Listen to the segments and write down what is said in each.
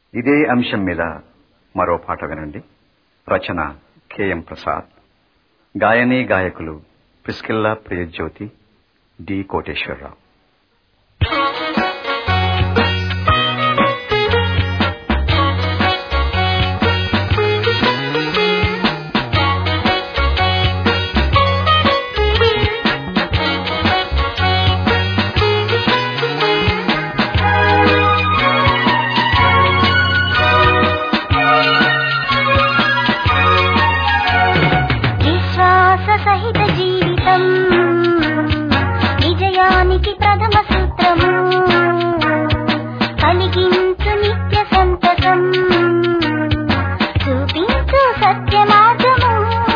ఇదే అంశం మీద మరో పాట వినండి రచన కెఎం ప్రసాద్ గాయని గాయకులు ప్రిస్కిల్లా ప్రియజ్యోతి డి కోటేశ్వరరావు విశ్వాస సహిత జీవితం విజయానికి ప్రథమ సూత్రము కలిగించు నిత్య సంతసం చూపించు సత్య మార్గము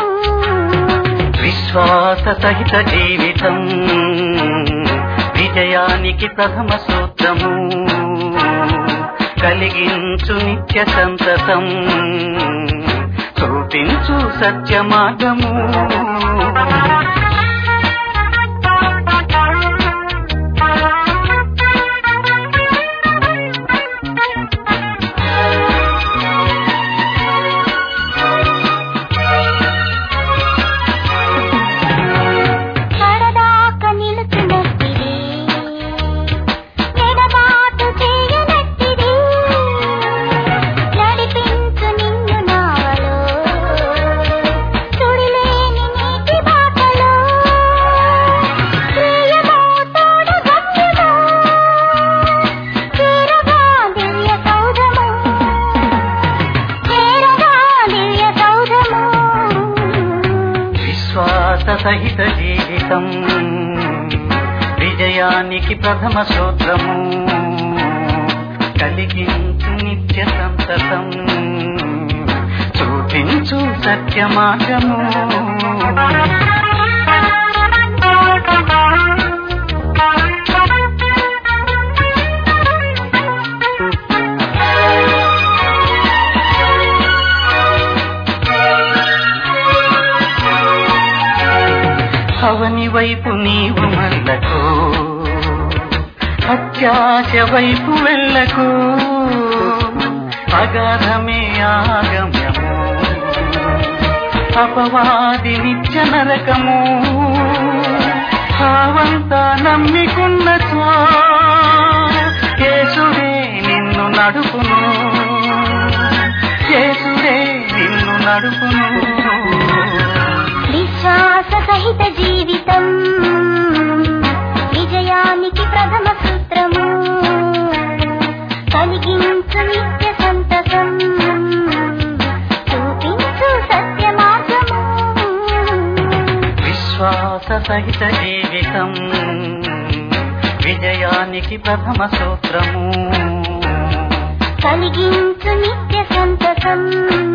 విశ్వాస సహిత జీవితం విజయానికి ప్రథమ సూత్రము కలిగించు నిత్య సంతతం చూపించు సత్య మార్గము కడదాక నిలుచునట్టిది ఎడబాటు చేయనట్టిది నడిపించు నిన్ను నావలో తుడిలేని నీటి బాటలో ప్రియమోతోడు గమ్యమో చేరగా దివ్య సౌధము చేరగా దివ్య సౌధము విశ్వాస సహిత జీవితం విజయానికి ప్రథమ సూత్రము కలిగించు నిత్య సంతతం చూపించు సత్య మార్గము అవని వైపు నీవు మల్లకు అత్యాశ వైపు వెళ్ళకు అగాధమే ఆగమ్యము అపవాది నిత్య నరకము భావంతా నమ్మికున్న యేసుడే నిన్ను నడుపును యేసుడే నిన్ను నడుపును విశ్వాస సహిత జీవితం విజయానికి ప్రథమ సూత్రము కలిగించు నిత్య సంతసం చూపించు సత్య మార్గము విశ్వాస సహిత జీవితం విజయానికి ప్రథమ సూత్రము కలిగించు నిత్య సంతసం